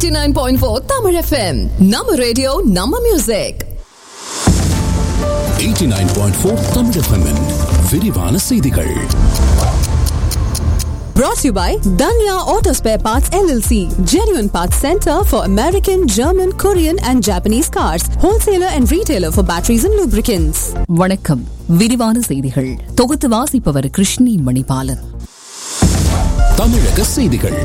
89.4 Tamil FM. Nama radio, Nama music. 89.4 Tamil FM -இன் விரிவான செய்திகள் Brought to you by Danya Auto Spare Parts LLC. Genuine Parts Center for American, German, Korean and Japanese cars. Wholesaler and retailer for batteries and lubricants. வணக்கம் விரிவான செய்திகள் தொகுத்து வாசிப்பவர் கிருஷ்ணி மணிபாலன் தமிழக செய்திகள்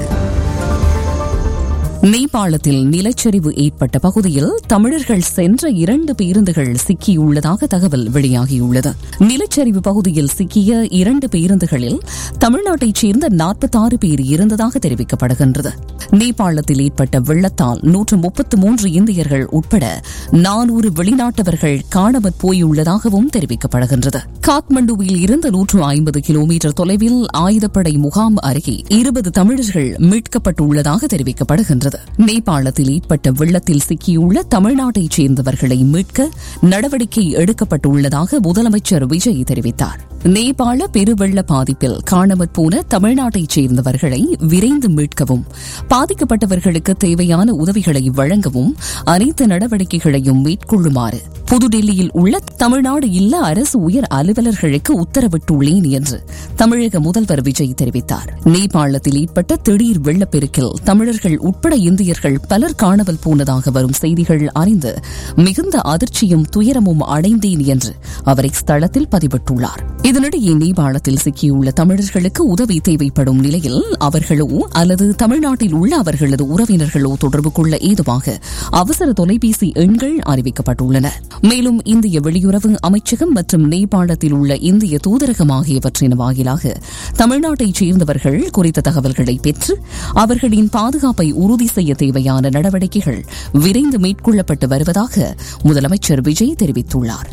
நேபாளத்தில் நிலச்சரிவு ஏற்பட்ட பகுதியில் தமிழர்கள் சென்ற இரண்டு பேருந்துகள் சிக்கியுள்ளதாக தகவல் வெளியாகியுள்ளது நிலச்சரிவு பகுதியில் சிக்கிய இரண்டு பேருந்துகளில் தமிழ்நாட்டைச் சேர்ந்த நாற்பத்தாறு பேர் இருந்ததாக தெரிவிக்கப்படுகின்றது நேபாளத்தில் ஏற்பட்ட வெள்ளத்தால் நூற்று முப்பத்து மூன்று இந்தியர்கள் உட்பட நானூறு வெளிநாட்டவர்கள் காணாமற் போயுள்ளதாகவும் தெரிவிக்கப்படுகின்றது காத்மண்டுவில் இருந்து நூற்று ஐம்பது கிலோமீட்டர் தொலைவில் ஆயுதப்படை முகாம் அருகே இருபது தமிழர்கள் மீட்கப்பட்டுள்ளதாக தெரிவிக்கப்படுகின்றது நேபாளத்தில் ஏற்பட்ட வெள்ளத்தில் சிக்கியுள்ள தமிழ்நாட்டைச் சேர்ந்தவர்களை மீட்க நடவடிக்கை எடுக்கப்பட்டுள்ளதாக முதலமைச்சர் விஜய் தெரிவித்தார் நேபாள பெருவெள்ள பாதிப்பில் காணாமற் போன தமிழ்நாட்டைச் சேர்ந்தவர்களை விரைந்து மீட்கவும் பாதிக்கப்பட்டவர்களுக்கு தேவையான உதவிகளை வழங்கவும் அனைத்து நடவடிக்கைகளையும் மேற்கொள்ளுமாறு புதுடெல்லியில் உள்ள தமிழ்நாடு இல்ல அரசு உயர் அலுவலர்களுக்கு உத்தரவிட்டுள்ளேன் என்று தமிழக முதல்வர் விஜய் தெரிவித்தார் நேபாளத்தில் ஏற்பட்ட திடீர் வெள்ளப்பெருக்கில் தமிழர்கள் உட்பட இந்தியர்கள் பலர் காணாமல் போனதாக வரும் செய்திகள் அறிந்து மிகுந்த அதிர்ச்சியும் துயரமும் அடைந்தேன் என்று அவர் இஸ்தளத்தில் பதிவிட்டுள்ளார் இதனிடையே நேபாளத்தில் சிக்கியுள்ள தமிழர்களுக்கு உதவி தேவைப்படும் நிலையில் அவர்களோ அல்லது தமிழ்நாட்டில் உள்ள அவர்களது உறவினர்களோ தொடர்பு கொள்ள ஏதுவாக அவசர தொலைபேசி எண்கள் அறிவிக்கப்பட்டுள்ளன மேலும் இந்திய வெளியுறவு அமைச்சகம் மற்றும் நேபாளத்தில் உள்ள இந்திய தூதரகம் ஆகியவற்றின் வாயிலாக தமிழ்நாட்டைச் சேர்ந்தவர்கள் குறித்த தகவல்களை பெற்று அவர்களின் பாதுகாப்பை உறுதி செய்ய தேவையான நடவடிக்கைகள் விரைந்து மேற்கொள்ளப்பட்டு வருவதாக முதலமைச்சர் விஜய் தெரிவித்துள்ளார்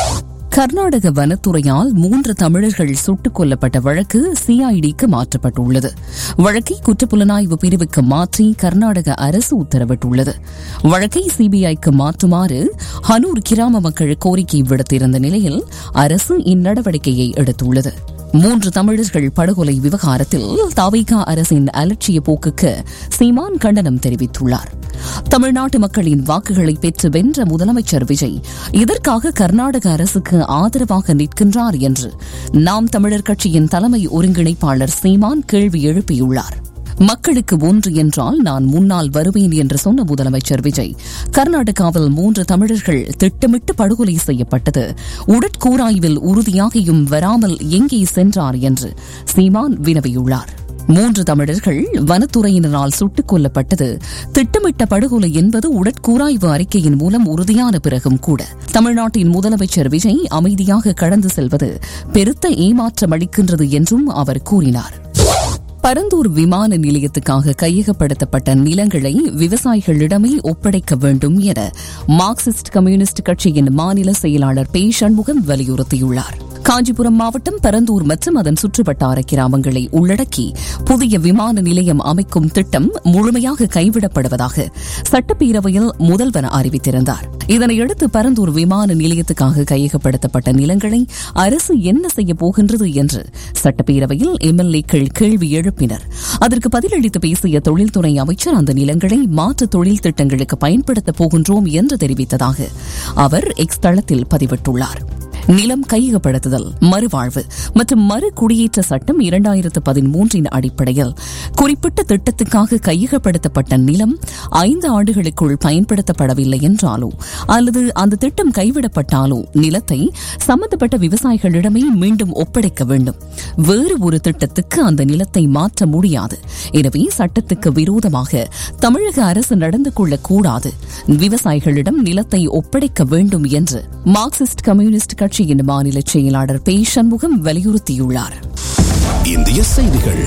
கர்நாடக வனத்துறையால் மூன்று தமிழர்கள் சுட்டுக் கொல்லப்பட்ட வழக்கு சிஐடிக்கு மாற்றப்பட்டுள்ளது வழக்கை குற்றப்புலனாய்வு பிரிவுக்கு மாற்றி கர்நாடக அரசு உத்தரவிட்டுள்ளது வழக்கை சிபிஐக்கு மாற்றுமாறு ஹனூர் கிராம மக்கள் கோரிக்கை விடுத்திருந்த நிலையில் அரசு இந்நடவடிக்கையை எடுத்துள்ளது மூன்று தமிழர்கள் படுகொலை விவகாரத்தில் தாவிகா அரசின் அலட்சிய போக்குக்கு சீமான் கண்டனம் தெரிவித்துள்ளார் தமிழ்நாட்டு மக்களின் வாக்குகளை பெற்று வென்ற முதலமைச்சர் விஜய் இதற்காக கர்நாடக அரசுக்கு ஆதரவாக நிற்கின்றார் என்று நாம் தமிழர் கட்சியின் தலைமை ஒருங்கிணைப்பாளர் சீமான் கேள்வி எழுப்பியுள்ளார் மக்களுக்கு ஒன்று என்றால் நான் முன்னால் வருவேன் என்று சொன்ன முதலமைச்சர் விஜய் கர்நாடகாவில் மூன்று தமிழர்கள் திட்டமிட்டு படுகொலை செய்யப்பட்டது உடற்கூராய்வில் உறுதியாகியும் வராமல் எங்கே சென்றார் என்று சீமான் வினவியுள்ளார் மூன்று தமிழர்கள் வனத்துறையினரால் சுட்டுக் கொல்லப்பட்டது திட்டமிட்ட படுகொலை என்பது உடற்கூராய்வு அறிக்கையின் மூலம் உறுதியான பிறகும் கூட தமிழ்நாட்டின் முதலமைச்சர் விஜய் அமைதியாக கடந்து செல்வது பெருத்த ஏமாற்றம் அளிக்கின்றது என்றும் அவர் கூறினார் பரந்தூர் விமான நிலையத்துக்காக கையகப்படுத்தப்பட்ட நிலங்களை விவசாயிகளிடமே ஒப்படைக்க வேண்டும் என மார்க்சிஸ்ட் கம்யூனிஸ்ட் கட்சியின் மாநில செயலாளர் பே சண்முகம் வலியுறுத்தியுள்ளார் காஞ்சிபுரம் மாவட்டம் பரந்தூர் மற்றும் அதன் சுற்றுவட்டார கிராமங்களை உள்ளடக்கி புதிய விமான நிலையம் அமைக்கும் திட்டம் முழுமையாக கைவிடப்படுவதாக சட்டப்பேரவையில் முதல்வர் அறிவித்திருந்தார் இதனையடுத்து பரந்தூர் விமான நிலையத்துக்காக கையகப்படுத்தப்பட்ட நிலங்களை அரசு என்ன செய்ய போகின்றது என்று சட்டப்பேரவையில் எம்எல்ஏக்கள் கேள்வி எழுப்பினர் அதற்கு பதிலளித்து பேசிய தொழில்துறை அமைச்சர் அந்த நிலங்களை மாற்று தொழில் திட்டங்களுக்கு பயன்படுத்தப் போகின்றோம் என்று தெரிவித்ததாக அவர் எக்ஸ் தளத்தில் பதிவிட்டுள்ளார் நிலம் கையகப்படுத்துதல் மறுவாழ்வு மற்றும் மறு குடியேற்ற சட்டம் இரண்டாயிரத்து பதிமூன்றின் அடிப்படையில் குறிப்பிட்ட திட்டத்துக்காக கையகப்படுத்தப்பட்ட நிலம் ஐந்து ஆண்டுகளுக்குள் பயன்படுத்தப்படவில்லை என்றாலோ அல்லது அந்த திட்டம் கைவிடப்பட்டாலோ நிலத்தை சம்பந்தப்பட்ட விவசாயிகளிடமே மீண்டும் ஒப்படைக்க வேண்டும் வேறு ஒரு திட்டத்துக்கு அந்த நிலத்தை மாற்ற முடியாது எனவே சட்டத்துக்கு விரோதமாக தமிழக அரசு நடந்து கொள்ளக்கூடாது விவசாயிகளிடம் நிலத்தை ஒப்படைக்க வேண்டும் என்று மார்க்சிஸ்ட் கம்யூனிஸ்ட் கட்சியின் மாநில செயலாளர் பே சண்முகம் வலியுறுத்தியுள்ளார் இந்திய செய்திகள்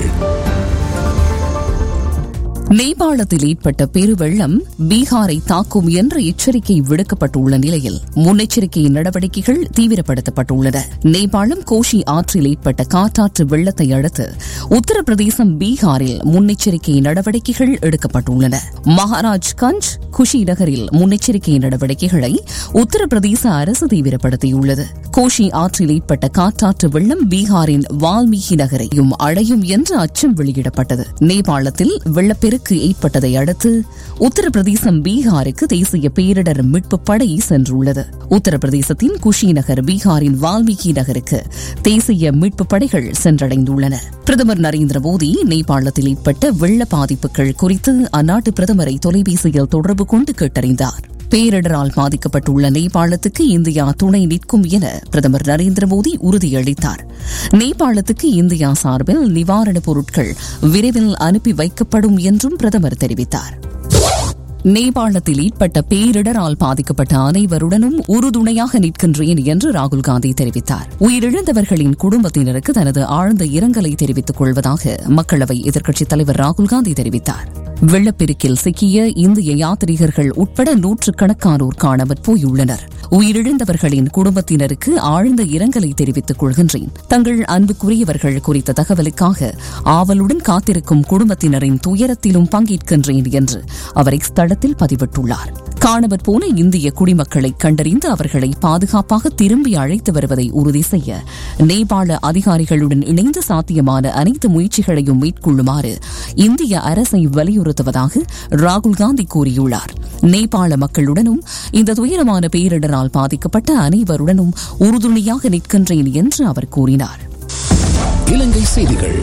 நேபாளத்தில் ஏற்பட்ட பெருவெள்ளம் பீகாரை தாக்கும் என்ற எச்சரிக்கை விடுக்கப்பட்டுள்ள நிலையில் முன்னெச்சரிக்கை நடவடிக்கைகள் தீவிரப்படுத்தப்பட்டுள்ளன நேபாளம் கோஷி ஆற்றில் ஏற்பட்ட காட்டாற்று வெள்ளத்தை அடுத்து உத்தரப்பிரதேசம் பீகாரில் முன்னெச்சரிக்கை நடவடிக்கைகள் எடுக்கப்பட்டுள்ளன மகாராஜ் கஞ்ச் குஷி நகரில் முன்னெச்சரிக்கை நடவடிக்கைகளை உத்தரப்பிரதேச அரசு தீவிரப்படுத்தியுள்ளது கோஷி ஆற்றில் ஏற்பட்ட காட்டாற்று வெள்ளம் பீகாரின் வால்மீகி நகரையும் அடையும் என்று அச்சம் வெளியிடப்பட்டது நேபாளத்தில் வெள்ளப்பெருக்கு வெள்ளப்பெருக்கு ஏற்பட்டதை அடுத்து உத்தரப்பிரதேசம் பீகாருக்கு தேசிய பேரிடர் மீட்பு படை சென்றுள்ளது உத்தரப்பிரதேசத்தின் குஷி நகர் பீகாரின் வால்மீகி நகருக்கு தேசிய மீட்பு படைகள் சென்றடைந்துள்ளன பிரதமர் நரேந்திர மோடி நேபாளத்தில் ஏற்பட்ட வெள்ள பாதிப்புகள் குறித்து அந்நாட்டு பிரதமரை தொலைபேசியில் தொடர்பு கொண்டு கேட்டறிந்தார் பேரிடரால் பாதிக்கப்பட்டுள்ள நேபாளத்துக்கு இந்தியா துணை நிற்கும் என பிரதமர் நரேந்திர மோடி உறுதியளித்தார் நேபாளத்துக்கு இந்தியா சார்பில் நிவாரணப் பொருட்கள் விரைவில் அனுப்பி வைக்கப்படும் என்றும் பிரதமர் தெரிவித்தார் நேபாளத்தில் ஏற்பட்ட பேரிடரால் பாதிக்கப்பட்ட அனைவருடனும் உறுதுணையாக நிற்கின்றேன் என்று ராகுல் காந்தி தெரிவித்தார் உயிரிழந்தவர்களின் குடும்பத்தினருக்கு தனது ஆழ்ந்த இரங்கலை தெரிவித்துக் கொள்வதாக மக்களவை எதிர்க்கட்சித் தலைவர் ராகுல் காந்தி தெரிவித்தார் வெள்ளப்பெருக்கில் சிக்கிய இந்திய யாத்ரீகர்கள் உட்பட நூற்றுக்கணக்கானோர் காணாமற் போயுள்ளனர் உயிரிழந்தவர்களின் குடும்பத்தினருக்கு ஆழ்ந்த இரங்கலை தெரிவித்துக் கொள்கின்றேன் தங்கள் அன்புக்குரியவர்கள் குறித்த தகவலுக்காக ஆவலுடன் காத்திருக்கும் குடும்பத்தினரின் துயரத்திலும் பங்கேற்கின்றேன் என்று அவர் எக்ஸ் தளத்தில் பதிவிட்டுள்ளார் காணவர் போன இந்திய குடிமக்களை கண்டறிந்து அவர்களை பாதுகாப்பாக திரும்பி அழைத்து வருவதை உறுதி செய்ய நேபாள அதிகாரிகளுடன் இணைந்து சாத்தியமான அனைத்து முயற்சிகளையும் மேற்கொள்ளுமாறு இந்திய அரசை வலியுறுத்துவதாக ராகுல் காந்தி கூறியுள்ளார் நேபாள மக்களுடனும் இந்த துயரமான பேரிடரால் பாதிக்கப்பட்ட அனைவருடனும் உறுதுணையாக நிற்கின்றேன் என்று அவர் கூறினார் இலங்கை செய்திகள்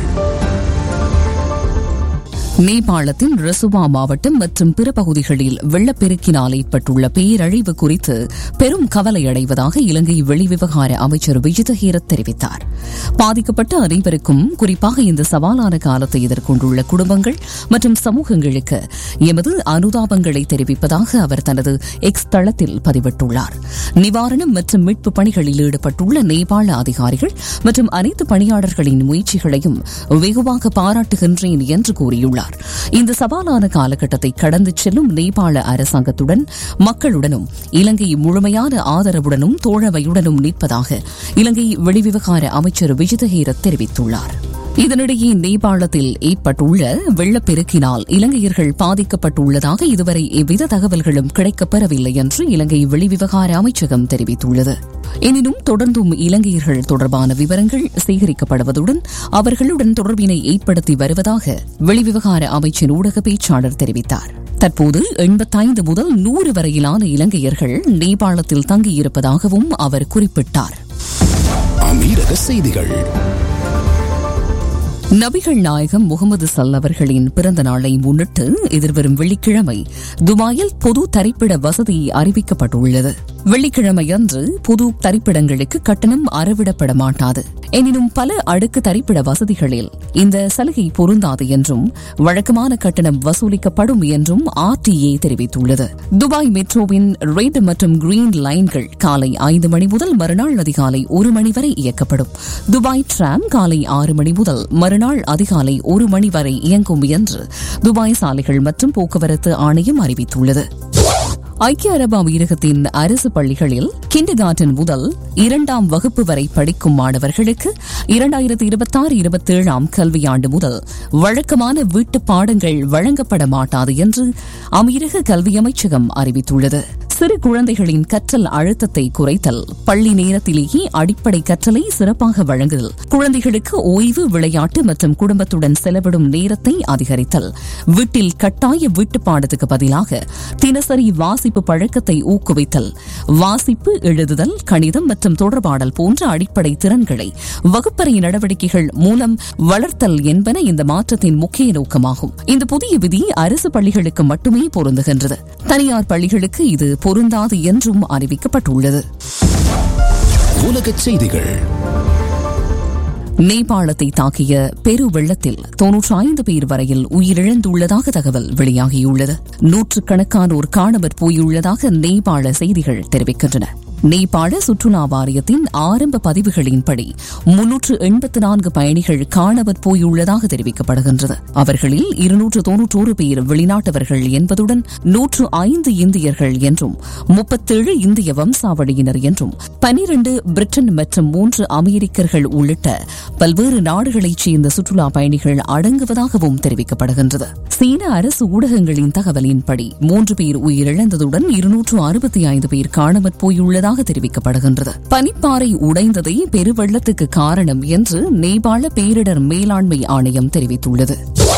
நேபாளத்தின் ரசுவா மாவட்டம் மற்றும் பிற பகுதிகளில் வெள்ளப்பெருக்கினால் ஏற்பட்டுள்ள பேரழிவு குறித்து பெரும் கவலை அடைவதாக இலங்கை வெளிவிவகார அமைச்சர் விஜித ஹீரத் தெரிவித்தார் பாதிக்கப்பட்ட அனைவருக்கும் குறிப்பாக இந்த சவாலான காலத்தை எதிர்கொண்டுள்ள குடும்பங்கள் மற்றும் சமூகங்களுக்கு எமது அனுதாபங்களை தெரிவிப்பதாக அவர் தனது எக்ஸ் தளத்தில் பதிவிட்டுள்ளார் நிவாரணம் மற்றும் மீட்பு பணிகளில் ஈடுபட்டுள்ள நேபாள அதிகாரிகள் மற்றும் அனைத்து பணியாளர்களின் முயற்சிகளையும் வெகுவாக பாராட்டுகின்றேன் என்று கூறியுள்ளார் இந்த சவாலான காலகட்டத்தை கடந்து செல்லும் நேபாள அரசாங்கத்துடன் மக்களுடனும் இலங்கை முழுமையான ஆதரவுடனும் தோழமையுடனும் நிற்பதாக இலங்கை வெளிவிவகார அமைச்சர் விஜிதஹீரத் தெரிவித்துள்ளார் இதனிடையே நேபாளத்தில் ஏற்பட்டுள்ள வெள்ளப்பெருக்கினால் இலங்கையர்கள் பாதிக்கப்பட்டுள்ளதாக இதுவரை எவ்வித தகவல்களும் கிடைக்கப்பெறவில்லை என்று இலங்கை வெளிவிவகார அமைச்சகம் தெரிவித்துள்ளது எனினும் தொடர்ந்தும் இலங்கையர்கள் தொடர்பான விவரங்கள் சேகரிக்கப்படுவதுடன் அவர்களுடன் தொடர்பினை ஏற்படுத்தி வருவதாக வெளிவிவகார அமைச்சின் ஊடக பேச்சாளர் தெரிவித்தார் தற்போது எண்பத்தைந்து முதல் நூறு வரையிலான இலங்கையர்கள் நேபாளத்தில் தங்கியிருப்பதாகவும் அவர் குறிப்பிட்டார் அமீரக செய்திகள் நபிகள் நாயகம் முகமது சல் அவர்களின் பிறந்த நாளை முன்னிட்டு எதிர்வரும் வெள்ளிக்கிழமை துபாயில் பொது தரிப்பிட வசதி அறிவிக்கப்பட்டுள்ளது வெள்ளிக்கிழமை அன்று பொது தரிப்பிடங்களுக்கு கட்டணம் அறவிடப்பட மாட்டாது எனினும் பல அடுக்கு தரிப்பிட வசதிகளில் இந்த சலுகை பொருந்தாது என்றும் வழக்கமான கட்டணம் வசூலிக்கப்படும் என்றும் ஆர்டிஏ தெரிவித்துள்ளது துபாய் மெட்ரோவின் ரெட் மற்றும் கிரீன் லைன்கள் காலை ஐந்து மணி முதல் மறுநாள் அதிகாலை ஒரு மணி வரை இயக்கப்படும் துபாய் டிராம் காலை ஆறு மணி முதல் மறுநாள் அதிகாலை ஒரு மணி வரை இயங்கும் என்று துபாய் சாலைகள் மற்றும் போக்குவரத்து ஆணையம் அறிவித்துள்ளது ஐக்கிய அரபு அமீரகத்தின் அரசு பள்ளிகளில் கிண்டர் கார்டன் முதல் இரண்டாம் வகுப்பு வரை படிக்கும் மாணவர்களுக்கு இரண்டாயிரத்தி இருபத்தாறு இருபத்தேழாம் கல்வியாண்டு முதல் வழக்கமான வீட்டு பாடங்கள் வழங்கப்பட மாட்டாது என்று அமீரக கல்வி அமைச்சகம் அறிவித்துள்ளது சிறு குழந்தைகளின் கற்றல் அழுத்தத்தை குறைத்தல் பள்ளி நேரத்திலேயே அடிப்படை கற்றலை சிறப்பாக வழங்குதல் குழந்தைகளுக்கு ஓய்வு விளையாட்டு மற்றும் குடும்பத்துடன் செலவிடும் நேரத்தை அதிகரித்தல் வீட்டில் கட்டாய வீட்டு பாடத்துக்கு பதிலாக தினசரி வாசிப்பு பழக்கத்தை ஊக்குவித்தல் வாசிப்பு எழுதுதல் கணிதம் மற்றும் தொடர்பாடல் போன்ற அடிப்படை திறன்களை வகுப்பறை நடவடிக்கைகள் மூலம் வளர்த்தல் என்பன இந்த மாற்றத்தின் முக்கிய நோக்கமாகும் இந்த புதிய விதி அரசு பள்ளிகளுக்கு மட்டுமே பொருந்துகின்றது தனியார் பள்ளிகளுக்கு இது பொருந்தாது என்றும் அறிவிக்கப்பட்டுள்ளது உலகச் செய்திகள் நேபாளத்தை தாக்கிய பெரு வெள்ளத்தில் தொன்னூற்றி ஐந்து பேர் வரையில் உயிரிழந்துள்ளதாக தகவல் வெளியாகியுள்ளது நூற்றுக்கணக்கானோர் காணாமற் போயுள்ளதாக நேபாள செய்திகள் தெரிவிக்கின்றன நேபாள சுற்றுலா வாரியத்தின் ஆரம்ப பதிவுகளின்படி முன்னூற்று எண்பத்து நான்கு பயணிகள் காணாமற் போயுள்ளதாக தெரிவிக்கப்படுகின்றது அவர்களில் இருநூற்று தொன்னூற்றோரு பேர் வெளிநாட்டவர்கள் என்பதுடன் நூற்று ஐந்து இந்தியர்கள் என்றும் முப்பத்தேழு இந்திய வம்சாவளியினர் என்றும் பனிரண்டு பிரிட்டன் மற்றும் மூன்று அமெரிக்கர்கள் உள்ளிட்ட பல்வேறு நாடுகளைச் சேர்ந்த சுற்றுலா பயணிகள் அடங்குவதாகவும் தெரிவிக்கப்படுகின்றது சீன அரசு ஊடகங்களின் தகவலின்படி மூன்று பேர் உயிரிழந்ததுடன் இருநூற்று அறுபத்தி ஐந்து பேர் காணாமற் போயுள்ளதாக தெரிவிக்கப்படுகின்றது பனிப்பாறை உடைந்ததே பெருவெள்ளத்துக்கு காரணம் என்று நேபாள பேரிடர் மேலாண்மை ஆணையம் தெரிவித்துள்ளது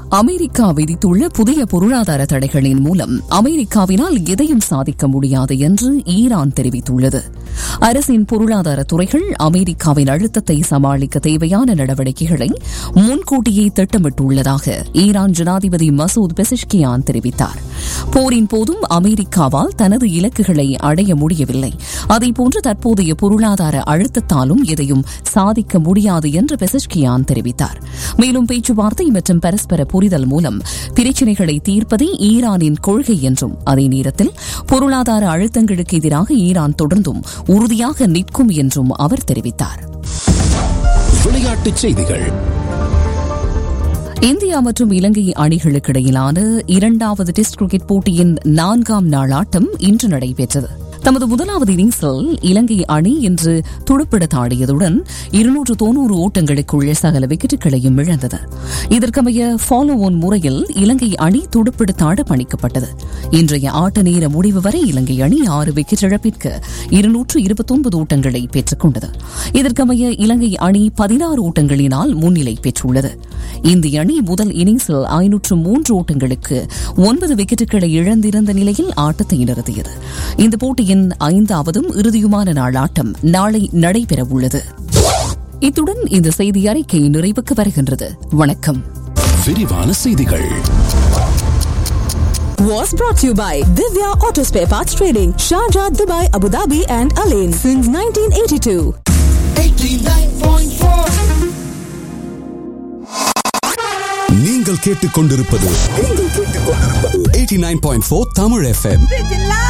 அமெரிக்கா விதித்துள்ள புதிய பொருளாதார தடைகளின் மூலம் அமெரிக்காவினால் எதையும் சாதிக்க முடியாது என்று ஈரான் தெரிவித்துள்ளது அரசின் பொருளாதார துறைகள் அமெரிக்காவின் அழுத்தத்தை சமாளிக்க தேவையான நடவடிக்கைகளை முன்கூட்டியே திட்டமிட்டுள்ளதாக ஈரான் ஜனாதிபதி மசூத் பெசிஷ்கியான் தெரிவித்தார் போரின் போதும் அமெரிக்காவால் தனது இலக்குகளை அடைய முடியவில்லை அதேபோன்று தற்போதைய பொருளாதார அழுத்தத்தாலும் எதையும் சாதிக்க முடியாது என்று பெசிஷ்கியான் தெரிவித்தார் மேலும் பேச்சுவார்த்தை மற்றும் பரஸ்பர புரிதல் மூலம் பிரச்சினைகளை தீர்ப்பதே ஈரானின் கொள்கை என்றும் அதே நேரத்தில் பொருளாதார அழுத்தங்களுக்கு எதிராக ஈரான் தொடர்ந்தும் உறுதியாக நிற்கும் என்றும் அவர் தெரிவித்தார் விளையாட்டுச் செய்திகள் இந்தியா மற்றும் இலங்கை அணிகளுக்கு இடையிலான இரண்டாவது டெஸ்ட் கிரிக்கெட் போட்டியின் நான்காம் நாள் ஆட்டம் இன்று நடைபெற்றது தமது முதலாவது இன்னிங்ஸில் இலங்கை அணி இன்று துடுப்பிடத்தாடியதுடன் இருநூற்று தொன்னூறு ஓட்டங்களுக்குள் சகல விக்கெட்டுகளையும் இழந்தது இதற்கமைய ஃபாலோ ஒன் முறையில் இலங்கை அணி துடுப்பிடத்தாட பணிக்கப்பட்டது இன்றைய ஆட்ட நேர முடிவு வரை இலங்கை அணி ஆறு விக்கெட் இழப்பிற்கு இருநூற்று இருபத்தொன்பது ஓட்டங்களை பெற்றுக் கொண்டது இதற்கமைய இலங்கை அணி பதினாறு ஓட்டங்களினால் முன்னிலை பெற்றுள்ளது இந்திய அணி முதல் இன்னிங்ஸில் ஐநூற்று மூன்று ஓட்டங்களுக்கு ஒன்பது விக்கெட்டுகளை இழந்திருந்த நிலையில் ஆட்டத்தை நிறுத்தியது இந்த போட்டியின் ஐந்தாவதும் இறுதியுமான நாள் ஆட்டம் நாளை நடைபெறவுள்ளது இத்துடன் இந்த செய்தி அறிக்கை நிறைவுக்கு வருகின்றது வணக்கம் விரிவான செய்திகள் Was brought to you by Divya Auto Spare Parts Trading, Sharjah, Dubai, Abu Dhabi, and Alain since 1982. நீங்கள் கேட்டுக்கொண்டிருப்பது 89.4 தமிழ் எஃப்எம்